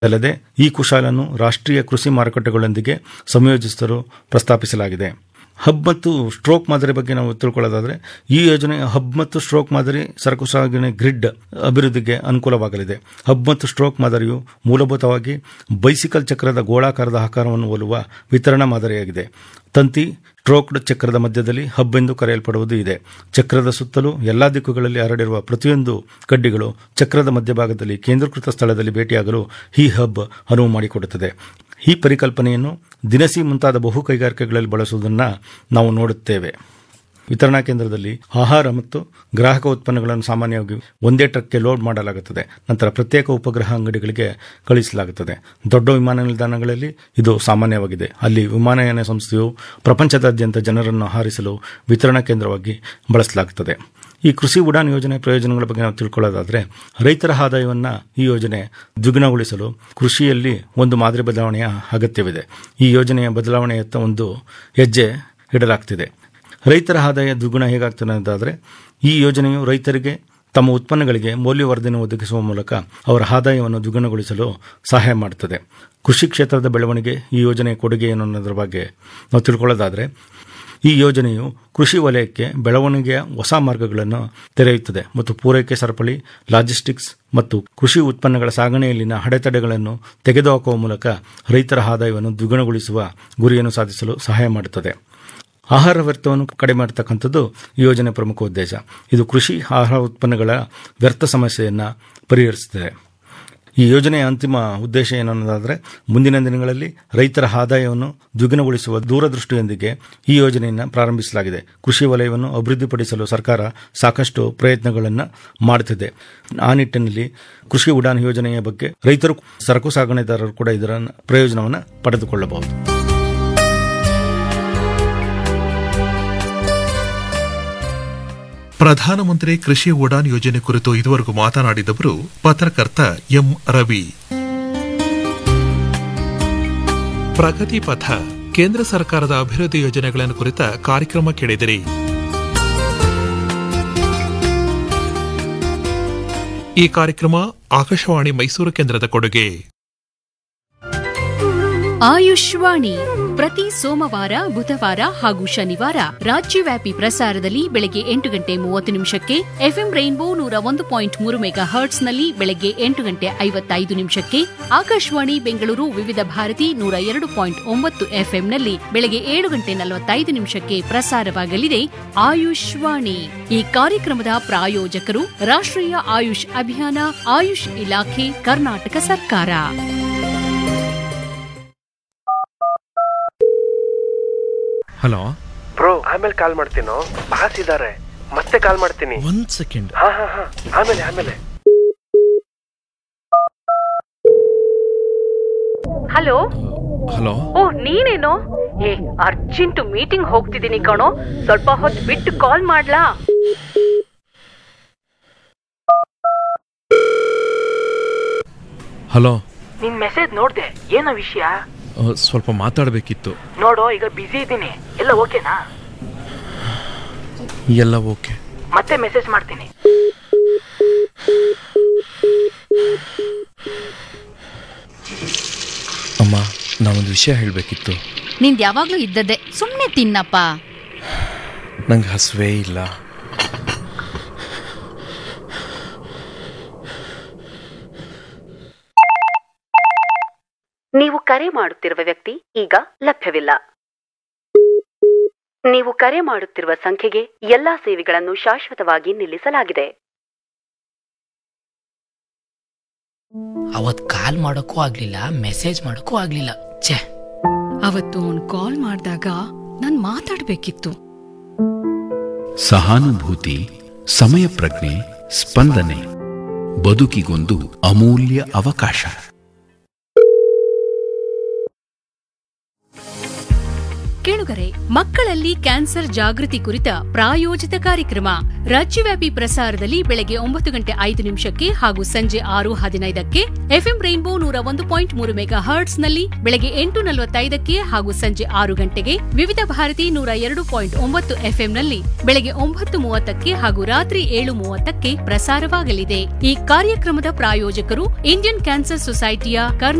ಅಲ್ಲದೆ ಈ ಕುಶಾಲನ್ನು ರಾಷ್ಟ್ರೀಯ ಕೃಷಿ ಮಾರುಕಟ್ಟೆಗಳೊಂದಿಗೆ ಸಂಯೋಜಿಸಲು ಪ್ರಸ್ತಾಪಿಸಲಾಗಿದೆ ಹಬ್ ಮತ್ತು ಸ್ಟ್ರೋಕ್ ಮಾದರಿ ಬಗ್ಗೆ ನಾವು ತಿಳ್ಕೊಳ್ಳೋದಾದ್ರೆ ಈ ಯೋಜನೆ ಹಬ್ ಮತ್ತು ಸ್ಟ್ರೋಕ್ ಮಾದರಿ ಸರಕು ಸಾಗಣೆ ಗ್ರಿಡ್ ಅಭಿವೃದ್ಧಿಗೆ ಅನುಕೂಲವಾಗಲಿದೆ ಹಬ್ ಮತ್ತು ಸ್ಟ್ರೋಕ್ ಮಾದರಿಯು ಮೂಲಭೂತವಾಗಿ ಬೈಸಿಕಲ್ ಚಕ್ರದ ಗೋಳಾಕಾರದ ಆಕಾರವನ್ನು ಹೋಲುವ ವಿತರಣಾ ಮಾದರಿಯಾಗಿದೆ ತಂತಿ ಸ್ಟ್ರೋಕ್ಡ್ ಚಕ್ರದ ಮಧ್ಯದಲ್ಲಿ ಹಬ್ ಎಂದು ಕರೆಯಲ್ಪಡುವುದು ಇದೆ ಚಕ್ರದ ಸುತ್ತಲೂ ಎಲ್ಲಾ ದಿಕ್ಕುಗಳಲ್ಲಿ ಹರಡಿರುವ ಪ್ರತಿಯೊಂದು ಕಡ್ಡಿಗಳು ಚಕ್ರದ ಮಧ್ಯಭಾಗದಲ್ಲಿ ಕೇಂದ್ರೀಕೃತ ಸ್ಥಳದಲ್ಲಿ ಭೇಟಿಯಾಗಲು ಈ ಹಬ್ ಅನುವು ಮಾಡಿಕೊಡುತ್ತದೆ ಈ ಪರಿಕಲ್ಪನೆಯನ್ನು ದಿನಸಿ ಮುಂತಾದ ಬಹು ಕೈಗಾರಿಕೆಗಳಲ್ಲಿ ಬಳಸುವುದನ್ನು ನಾವು ನೋಡುತ್ತೇವೆ ವಿತರಣಾ ಕೇಂದ್ರದಲ್ಲಿ ಆಹಾರ ಮತ್ತು ಗ್ರಾಹಕ ಉತ್ಪನ್ನಗಳನ್ನು ಸಾಮಾನ್ಯವಾಗಿ ಒಂದೇ ಟ್ರಕ್ಗೆ ಲೋಡ್ ಮಾಡಲಾಗುತ್ತದೆ ನಂತರ ಪ್ರತ್ಯೇಕ ಉಪಗ್ರಹ ಅಂಗಡಿಗಳಿಗೆ ಕಳುಹಿಸಲಾಗುತ್ತದೆ ದೊಡ್ಡ ವಿಮಾನ ನಿಲ್ದಾಣಗಳಲ್ಲಿ ಇದು ಸಾಮಾನ್ಯವಾಗಿದೆ ಅಲ್ಲಿ ವಿಮಾನಯಾನ ಸಂಸ್ಥೆಯು ಪ್ರಪಂಚದಾದ್ಯಂತ ಜನರನ್ನು ಹಾರಿಸಲು ವಿತರಣಾ ಕೇಂದ್ರವಾಗಿ ಬಳಸಲಾಗುತ್ತದೆ ಈ ಕೃಷಿ ಉಡಾನ್ ಯೋಜನೆ ಪ್ರಯೋಜನಗಳ ಬಗ್ಗೆ ನಾವು ತಿಳ್ಕೊಳ್ಳೋದಾದ್ರೆ ರೈತರ ಆದಾಯವನ್ನು ಈ ಯೋಜನೆ ದ್ವಿಗುಣಗೊಳಿಸಲು ಕೃಷಿಯಲ್ಲಿ ಒಂದು ಮಾದರಿ ಬದಲಾವಣೆಯ ಅಗತ್ಯವಿದೆ ಈ ಯೋಜನೆಯ ಬದಲಾವಣೆಯತ್ತ ಒಂದು ಹೆಜ್ಜೆ ಇಡಲಾಗ್ತಿದೆ ರೈತರ ಆದಾಯ ದ್ವಿಗುಣ ಹೇಗಾಗ್ತದೆ ಅಂತಾದರೆ ಈ ಯೋಜನೆಯು ರೈತರಿಗೆ ತಮ್ಮ ಉತ್ಪನ್ನಗಳಿಗೆ ಮೌಲ್ಯವರ್ಧನೆ ಒದಗಿಸುವ ಮೂಲಕ ಅವರ ಆದಾಯವನ್ನು ದ್ವಿಗುಣಗೊಳಿಸಲು ಸಹಾಯ ಮಾಡುತ್ತದೆ ಕೃಷಿ ಕ್ಷೇತ್ರದ ಬೆಳವಣಿಗೆ ಈ ಯೋಜನೆಯ ಕೊಡುಗೆ ಏನು ಅನ್ನೋದ್ರ ಬಗ್ಗೆ ನಾವು ತಿಳ್ಕೊಳ್ಳೋದಾದರೆ ಈ ಯೋಜನೆಯು ಕೃಷಿ ವಲಯಕ್ಕೆ ಬೆಳವಣಿಗೆಯ ಹೊಸ ಮಾರ್ಗಗಳನ್ನು ತೆರೆಯುತ್ತದೆ ಮತ್ತು ಪೂರೈಕೆ ಸರಪಳಿ ಲಾಜಿಸ್ಟಿಕ್ಸ್ ಮತ್ತು ಕೃಷಿ ಉತ್ಪನ್ನಗಳ ಸಾಗಣೆಯಲ್ಲಿನ ಅಡೆತಡೆಗಳನ್ನು ತೆಗೆದುಹಾಕುವ ಮೂಲಕ ರೈತರ ಆದಾಯವನ್ನು ದ್ವಿಗುಣಗೊಳಿಸುವ ಗುರಿಯನ್ನು ಸಾಧಿಸಲು ಸಹಾಯ ಮಾಡುತ್ತದೆ ಆಹಾರ ವ್ಯರ್ಥವನ್ನು ಕಡಿಮೆ ಮಾಡತಕ್ಕಂಥದ್ದು ಈ ಯೋಜನೆ ಪ್ರಮುಖ ಉದ್ದೇಶ ಇದು ಕೃಷಿ ಆಹಾರ ಉತ್ಪನ್ನಗಳ ವ್ಯರ್ಥ ಸಮಸ್ಯೆಯನ್ನು ಪರಿಹರಿಸುತ್ತದೆ ಈ ಯೋಜನೆಯ ಅಂತಿಮ ಉದ್ದೇಶ ಏನನ್ನೋದಾದರೆ ಮುಂದಿನ ದಿನಗಳಲ್ಲಿ ರೈತರ ಆದಾಯವನ್ನು ದ್ವಿಗುಣಗೊಳಿಸುವ ದೂರದೃಷ್ಟಿಯೊಂದಿಗೆ ಈ ಯೋಜನೆಯನ್ನು ಪ್ರಾರಂಭಿಸಲಾಗಿದೆ ಕೃಷಿ ವಲಯವನ್ನು ಅಭಿವೃದ್ಧಿಪಡಿಸಲು ಸರ್ಕಾರ ಸಾಕಷ್ಟು ಪ್ರಯತ್ನಗಳನ್ನು ಮಾಡುತ್ತಿದೆ ಆ ನಿಟ್ಟಿನಲ್ಲಿ ಕೃಷಿ ಉಡಾನ್ ಯೋಜನೆಯ ಬಗ್ಗೆ ರೈತರು ಸರಕು ಸಾಗಣೆದಾರರು ಕೂಡ ಇದರ ಪ್ರಯೋಜನವನ್ನು ಪಡೆದುಕೊಳ್ಳಬಹುದು ಪ್ರಧಾನಮಂತ್ರಿ ಕೃಷಿ ಉಡಾನ್ ಯೋಜನೆ ಕುರಿತು ಇದುವರೆಗೂ ಮಾತನಾಡಿದವರು ಪತ್ರಕರ್ತ ಎಂ ರವಿ ಪ್ರಗತಿ ಪಥ ಕೇಂದ್ರ ಸರ್ಕಾರದ ಅಭಿವೃದ್ಧಿ ಯೋಜನೆಗಳನ್ನು ಕುರಿತ ಕಾರ್ಯಕ್ರಮ ಕೇಳಿದಿರಿ ಈ ಕಾರ್ಯಕ್ರಮ ಆಕಾಶವಾಣಿ ಮೈಸೂರು ಕೇಂದ್ರದ ಕೊಡುಗೆ ಆಯುಷ್ವಾಣಿ ಪ್ರತಿ ಸೋಮವಾರ ಬುಧವಾರ ಹಾಗೂ ಶನಿವಾರ ರಾಜ್ಯವ್ಯಾಪಿ ಪ್ರಸಾರದಲ್ಲಿ ಬೆಳಗ್ಗೆ ಎಂಟು ಗಂಟೆ ಮೂವತ್ತು ನಿಮಿಷಕ್ಕೆ ಎಫ್ಎಂ ರೈನ್ಬೋ ನೂರ ಒಂದು ಪಾಯಿಂಟ್ ಮೂರು ಮೆಗಾ ಹರ್ಟ್ಸ್ನಲ್ಲಿ ಬೆಳಗ್ಗೆ ಎಂಟು ಗಂಟೆ ಐವತ್ತೈದು ನಿಮಿಷಕ್ಕೆ ಆಕಾಶವಾಣಿ ಬೆಂಗಳೂರು ವಿವಿಧ ಭಾರತಿ ನೂರ ಎರಡು ಪಾಯಿಂಟ್ ಒಂಬತ್ತು ಎಫ್ಎಂನಲ್ಲಿ ಬೆಳಗ್ಗೆ ಏಳು ಗಂಟೆ ನಲವತ್ತೈದು ನಿಮಿಷಕ್ಕೆ ಪ್ರಸಾರವಾಗಲಿದೆ ಆಯುಷ್ವಾಣಿ ಈ ಕಾರ್ಯಕ್ರಮದ ಪ್ರಾಯೋಜಕರು ರಾಷ್ಟ್ರೀಯ ಆಯುಷ್ ಅಭಿಯಾನ ಆಯುಷ್ ಇಲಾಖೆ ಕರ್ನಾಟಕ ಸರ್ಕಾರ ಹಲೋ ಬ್ರೋ ಆಮೇಲೆ ಕಾಲ್ ಮಾಡ್ತೀನೋ ಬಾಸ್ ಇದಾರೆ ಮತ್ತೆ ಕಾಲ್ ಮಾಡ್ತೀನಿ ಒಂದ್ ಸೆಕೆಂಡ್ ಹಾ ಹಾ ಹಾ ಆಮೇಲೆ ಆಮೇಲೆ ಹಲೋ ಹಲೋ ಓ ನೀನೇನು ಏ ಅರ್ಜೆಂಟ್ ಮೀಟಿಂಗ್ ಹೋಗ್ತಿದ್ದೀನಿ ಕಣೋ ಸ್ವಲ್ಪ ಹೊತ್ತು ಬಿಟ್ಟು ಕಾಲ್ ಮಾಡ್ಲಾ ಹಲೋ ನಿನ್ ಮೆಸೇಜ್ ನೋಡ್ದೆ ಏನೋ ವಿಷಯ ಅ, ಸ್ವಲ್ಪ ಮಾತಾಡಬೇಕಿತ್ತು ನೋಡು ಈಗ ಬಿಸಿ ಇದ್ದೀನಿ ಎಲ್ಲ ಓಕೆನಾ ಎಲ್ಲ ಓಕೆ ಮತ್ತೆ ಮೆಸೇಜ್ ಮಾಡ್ತೀನಿ ಅಮ್ಮ ನಾನೊಂದು ವಿಷಯ ಹೇಳಬೇಕಿತ್ತು ನಿಂದ್ ಯಾವಾಗ್ಲೂ ಇದ್ದದ್ದೇ ಸುಮ್ನೆ ತಿನ್ನಪ್ಪ ನಂಗೆ ಹಸುವೇ ಇಲ್ಲ ನೀವು ಕರೆ ಮಾಡುತ್ತಿರುವ ವ್ಯಕ್ತಿ ಈಗ ಲಭ್ಯವಿಲ್ಲ ನೀವು ಕರೆ ಮಾಡುತ್ತಿರುವ ಸಂಖ್ಯೆಗೆ ಎಲ್ಲಾ ಸೇವೆಗಳನ್ನು ಶಾಶ್ವತವಾಗಿ ನಿಲ್ಲಿಸಲಾಗಿದೆ ಅವತ್ ಕಾಲ್ ಮಾಡೋಕ್ಕೂ ಆಗ್ಲಿಲ್ಲ ಮೆಸೇಜ್ ಮಾಡೋಕ್ಕೂ ಆಗ್ಲಿಲ್ಲ ಛೇ ಅವತ್ತು ಅವ್ನು ಕಾಲ್ ಮಾಡಿದಾಗ ನಾನ್ ಮಾತಾಡ್ಬೇಕಿತ್ತು ಸಹಾನುಭೂತಿ ಸಮಯ ಪ್ರಜ್ಞೆ ಸ್ಪಂದನೆ ಬದುಕಿಗೊಂದು ಅಮೂಲ್ಯ ಅವಕಾಶ ಕೇಳುಗರೆ ಮಕ್ಕಳಲ್ಲಿ ಕ್ಯಾನ್ಸರ್ ಜಾಗೃತಿ ಕುರಿತ ಪ್ರಾಯೋಜಿತ ಕಾರ್ಯಕ್ರಮ ರಾಜ್ಯವ್ಯಾಪಿ ಪ್ರಸಾರದಲ್ಲಿ ಬೆಳಗ್ಗೆ ಒಂಬತ್ತು ಗಂಟೆ ಐದು ನಿಮಿಷಕ್ಕೆ ಹಾಗೂ ಸಂಜೆ ಆರು ಹದಿನೈದಕ್ಕೆ ಎಫ್ಎಂ ರೈನ್ಬೋ ನೂರ ಒಂದು ಪಾಯಿಂಟ್ ಮೂರು ಮೆಗಾ ಹರ್ಟ್ಸ್ನಲ್ಲಿ ಬೆಳಗ್ಗೆ ಎಂಟು ನಲವತ್ತೈದಕ್ಕೆ ಹಾಗೂ ಸಂಜೆ ಆರು ಗಂಟೆಗೆ ವಿವಿಧ ಭಾರತಿ ನೂರ ಎರಡು ಪಾಯಿಂಟ್ ಒಂಬತ್ತು ಎಫ್ಎಂನಲ್ಲಿ ಬೆಳಗ್ಗೆ ಒಂಬತ್ತು ಮೂವತ್ತಕ್ಕೆ ಹಾಗೂ ರಾತ್ರಿ ಏಳು ಮೂವತ್ತಕ್ಕೆ ಪ್ರಸಾರವಾಗಲಿದೆ ಈ ಕಾರ್ಯಕ್ರಮದ ಪ್ರಾಯೋಜಕರು ಇಂಡಿಯನ್ ಕ್ಯಾನ್ಸರ್ ಸೊಸೈಟಿಯ